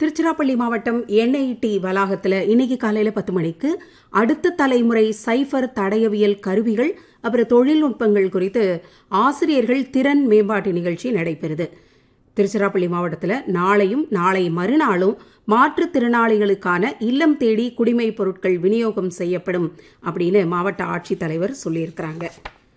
திருச்சிராப்பள்ளி மாவட்டம் என்ஐடி வளாகத்தில் இன்னைக்கு காலையில் பத்து மணிக்கு அடுத்த தலைமுறை சைஃபர் தடயவியல் கருவிகள் அப்புறம் தொழில்நுட்பங்கள் குறித்து ஆசிரியர்கள் திறன் மேம்பாட்டு நிகழ்ச்சி நடைபெறுது திருச்சிராப்பள்ளி மாவட்டத்தில் நாளையும் நாளை மறுநாளும் மாற்றுத்திறனாளிகளுக்கான இல்லம் தேடி குடிமை பொருட்கள் விநியோகம் செய்யப்படும் அப்படின்னு மாவட்ட ஆட்சித்தலைவர் சொல்லியிருக்கிறாங்க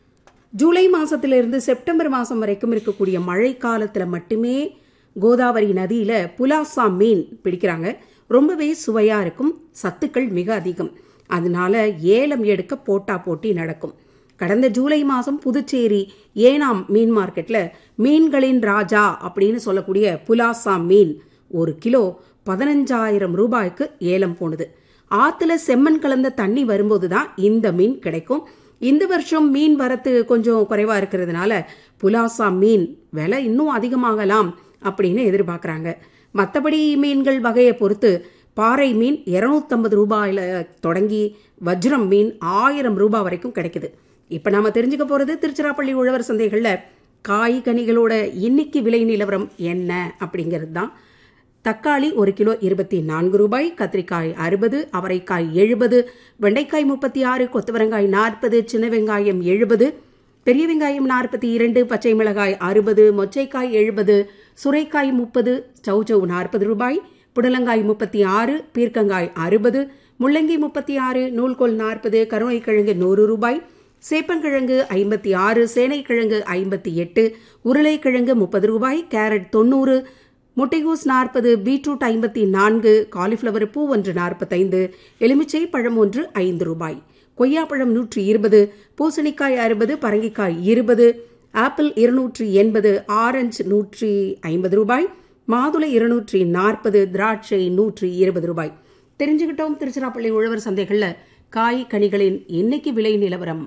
ஜூலை மாசத்திலிருந்து செப்டம்பர் மாதம் வரைக்கும் இருக்கக்கூடிய மழை காலத்தில் மட்டுமே கோதாவரி நதியில் புலாசா மீன் பிடிக்கிறாங்க ரொம்பவே சுவையாக இருக்கும் சத்துக்கள் மிக அதிகம் அதனால ஏலம் எடுக்க போட்டா போட்டி நடக்கும் கடந்த ஜூலை மாதம் புதுச்சேரி ஏனாம் மீன் மார்க்கெட்டில் மீன்களின் ராஜா அப்படின்னு சொல்லக்கூடிய புலாசா மீன் ஒரு கிலோ பதினஞ்சாயிரம் ரூபாய்க்கு ஏலம் போனது ஆற்றுல செம்மண் கலந்த தண்ணி வரும்போது தான் இந்த மீன் கிடைக்கும் இந்த வருஷம் மீன் வரத்து கொஞ்சம் குறைவாக இருக்கிறதுனால புலாசா மீன் விலை இன்னும் அதிகமாகலாம் அப்படின்னு எதிர்பார்க்குறாங்க மற்றபடி மீன்கள் வகையை பொறுத்து பாறை மீன் இரநூத்தம்பது ரூபாயில் தொடங்கி வஜ்ரம் மீன் ஆயிரம் ரூபாய் வரைக்கும் கிடைக்குது இப்போ நாம தெரிஞ்சுக்க போகிறது திருச்சிராப்பள்ளி உழவர் சந்தைகளில் காய் கனிகளோட இன்னைக்கு விலை நிலவரம் என்ன அப்படிங்கிறது தான் தக்காளி ஒரு கிலோ இருபத்தி நான்கு ரூபாய் கத்திரிக்காய் அறுபது அவரைக்காய் எழுபது வெண்டைக்காய் முப்பத்தி ஆறு கொத்தவரங்காய் நாற்பது சின்ன வெங்காயம் எழுபது பெரிய வெங்காயம் நாற்பத்தி இரண்டு பச்சை மிளகாய் அறுபது மொச்சைக்காய் எழுபது சுரைக்காய் முப்பது சௌச்சௌ நாற்பது ரூபாய் புடலங்காய் முப்பத்தி ஆறு பீர்க்கங்காய் அறுபது முள்ளங்கி முப்பத்தி ஆறு நூல்கோல் நாற்பது கருணைக்கிழங்கு நூறு ரூபாய் சேப்பங்கிழங்கு ஐம்பத்தி ஆறு சேனைக்கிழங்கு ஐம்பத்தி எட்டு உருளைக்கிழங்கு முப்பது ரூபாய் கேரட் தொண்ணூறு முட்டைகோஸ் நாற்பது பீட்ரூட் ஐம்பத்தி நான்கு காலிஃப்ளவர் பூ ஒன்று நாற்பத்தைந்து எலுமிச்சை பழம் ஒன்று ஐந்து ரூபாய் கொய்யாப்பழம் நூற்றி இருபது பூசணிக்காய் அறுபது பரங்கிக்காய் இருபது ஆப்பிள் இருநூற்றி எண்பது ஆரஞ்சு நூற்றி ஐம்பது ரூபாய் மாதுளை இருநூற்றி நாற்பது திராட்சை நூற்றி இருபது ரூபாய் தெரிஞ்சுக்கிட்டோம் திருச்சிராப்பள்ளி உழவர் சந்தைகளில் காய் கனிகளின் இன்னைக்கு விலை நிலவரம்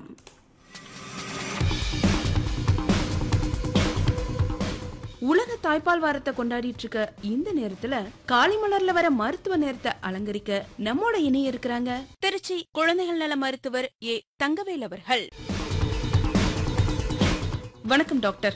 உலக தாய்ப்பால் வாரத்தை கொண்டாடிட்டு இருக்க இந்த நேரத்துல காலிமலர்ல வர மருத்துவ நேரத்தை அலங்கரிக்க நம்மோட இணைய இருக்கிறாங்க திருச்சி குழந்தைகள் நல மருத்துவர் ஏ தங்கவேல் அவர்கள் வணக்கம் டாக்டர்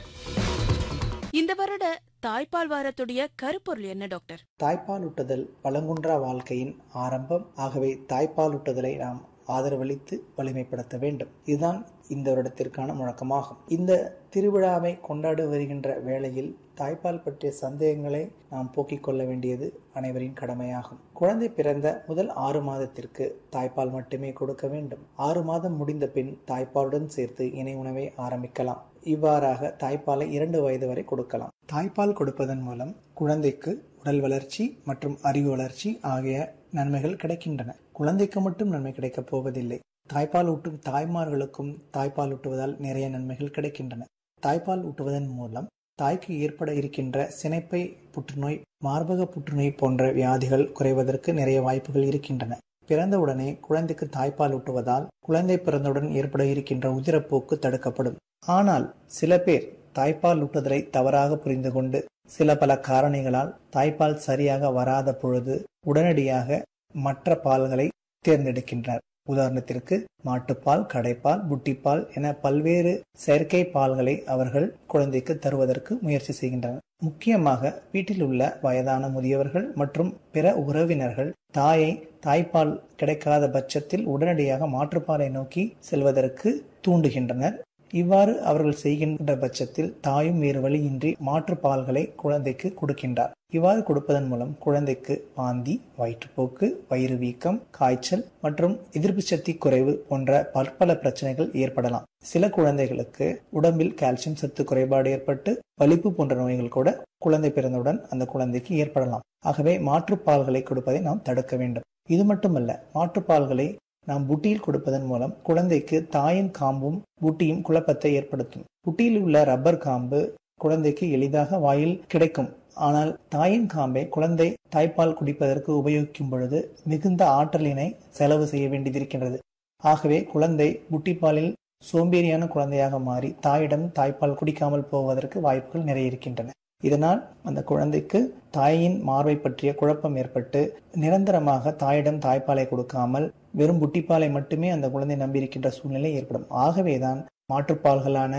இந்த வருட தாய்ப்பால் வாரத்துடைய கருப்பொருள் என்ன டாக்டர் தாய்ப்பால் ஊட்டுதல் வளங்குன்றா வாழ்க்கையின் ஆரம்பம் ஆகவே தாய்ப்பால் ஊட்டுதலை நாம் ஆதரவளித்து வலிமைப்படுத்த வேண்டும் இதுதான் இந்த வருடத்திற்கான முழக்கமாகும் இந்த திருவிழாவை கொண்டாடி வருகின்ற வேளையில் தாய்ப்பால் பற்றிய சந்தேகங்களை நாம் போக்கிக் கொள்ள வேண்டியது அனைவரின் கடமையாகும் குழந்தை பிறந்த முதல் ஆறு மாதத்திற்கு தாய்ப்பால் மட்டுமே கொடுக்க வேண்டும் ஆறு மாதம் முடிந்த பின் தாய்ப்பாலுடன் சேர்த்து இணை உணவை ஆரம்பிக்கலாம் இவ்வாறாக தாய்ப்பாலை இரண்டு வயது வரை கொடுக்கலாம் தாய்ப்பால் கொடுப்பதன் மூலம் குழந்தைக்கு உடல் வளர்ச்சி மற்றும் அறிவு வளர்ச்சி ஆகிய நன்மைகள் கிடைக்கின்றன குழந்தைக்கு மட்டும் நன்மை கிடைக்கப் போவதில்லை தாய்ப்பால் ஊட்டும் தாய்மார்களுக்கும் தாய்ப்பால் ஊட்டுவதால் நிறைய நன்மைகள் கிடைக்கின்றன தாய்ப்பால் ஊட்டுவதன் மூலம் தாய்க்கு ஏற்பட இருக்கின்ற சினைப்பை புற்றுநோய் மார்பக புற்றுநோய் போன்ற வியாதிகள் குறைவதற்கு நிறைய வாய்ப்புகள் இருக்கின்றன பிறந்தவுடனே குழந்தைக்கு தாய்ப்பால் ஊட்டுவதால் குழந்தை பிறந்தவுடன் ஏற்பட இருக்கின்ற உதிரப்போக்கு தடுக்கப்படும் ஆனால் சில பேர் தாய்ப்பால் ஊட்டுதலை தவறாக புரிந்து கொண்டு சில பல காரணிகளால் தாய்ப்பால் சரியாக வராத பொழுது உடனடியாக மற்ற பால்களை தேர்ந்தெடுக்கின்றனர் உதாரணத்திற்கு மாட்டுப்பால் கடைப்பால் புட்டிப்பால் என பல்வேறு செயற்கை பால்களை அவர்கள் குழந்தைக்கு தருவதற்கு முயற்சி செய்கின்றனர் முக்கியமாக வீட்டில் உள்ள வயதான முதியவர்கள் மற்றும் பிற உறவினர்கள் தாயை தாய்ப்பால் கிடைக்காத பட்சத்தில் உடனடியாக மாற்றுப்பாலை நோக்கி செல்வதற்கு தூண்டுகின்றனர் இவ்வாறு அவர்கள் செய்கின்ற பட்சத்தில் தாயும் வேறு வழியின்றி மாற்று பால்களை குழந்தைக்கு கொடுக்கின்றார் இவ்வாறு கொடுப்பதன் மூலம் குழந்தைக்கு வாந்தி வயிற்றுப்போக்கு வயிறு வீக்கம் காய்ச்சல் மற்றும் எதிர்ப்பு சக்தி குறைவு போன்ற பற்பல பிரச்சனைகள் ஏற்படலாம் சில குழந்தைகளுக்கு உடம்பில் கால்சியம் சத்து குறைபாடு ஏற்பட்டு வலிப்பு போன்ற நோய்கள் கூட குழந்தை பிறந்தவுடன் அந்த குழந்தைக்கு ஏற்படலாம் ஆகவே மாற்றுப்பால்களை கொடுப்பதை நாம் தடுக்க வேண்டும் இது மட்டுமல்ல மாற்றுப்பால்களை நாம் புட்டியில் கொடுப்பதன் மூலம் குழந்தைக்கு தாயின் காம்பும் புட்டியும் குழப்பத்தை ஏற்படுத்தும் புட்டியில் உள்ள ரப்பர் காம்பு குழந்தைக்கு எளிதாக வாயில் கிடைக்கும் ஆனால் தாயின் காம்பை குழந்தை தாய்ப்பால் குடிப்பதற்கு உபயோகிக்கும் பொழுது மிகுந்த ஆற்றலினை செலவு செய்ய வேண்டியதிருக்கின்றது ஆகவே குழந்தை புட்டிப்பாலில் சோம்பேறியான குழந்தையாக மாறி தாயிடம் தாய்ப்பால் குடிக்காமல் போவதற்கு வாய்ப்புகள் நிறைய இருக்கின்றன இதனால் அந்த குழந்தைக்கு தாயின் மார்பை பற்றிய குழப்பம் ஏற்பட்டு நிரந்தரமாக தாயிடம் தாய்ப்பாலை கொடுக்காமல் வெறும் புட்டிப்பாலை மட்டுமே அந்த குழந்தை நம்பியிருக்கின்ற சூழ்நிலை ஏற்படும் ஆகவேதான் மாற்றுப்பால்களான